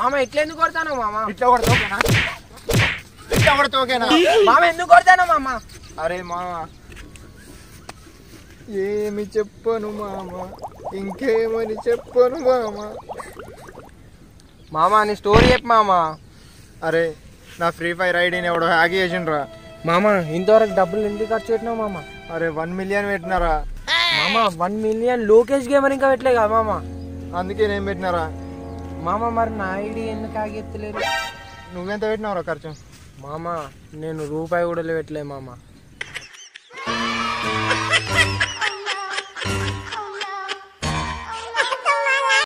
మామ ఎట్లా ఎందుకు కొడతాను మామ ఇట్లా కొడితే ఓకేనా ఇట్లా కొడితే ఓకేనా మామ ఎందుకు కొడతాను మామ అరే మామ ఏమి చెప్పను మామ ఇంకేమని చెప్పను మామ మామ నీ స్టోరీ చెప్పు మామ అరే నా ఫ్రీ ఫైర్ ఐడిని ఎవడో హ్యాక్ చేసిండ్రా మామ ఇంతవరకు డబ్బులు ఎందుకు ఖర్చు పెట్టినావు మామ అరే వన్ మిలియన్ పెట్టినారా మామ వన్ మిలియన్ లోకేష్ గేమర్ ఇంకా పెట్టలే కదా మామ అందుకే నేను పెట్టినారా మామ మరి నా ఐడి ఎందుకు ఆగెత్తలేదు నువ్వెంత పెట్టినావురా ఖర్చు మామ నేను రూపాయి కూడా పెట్టలే మామ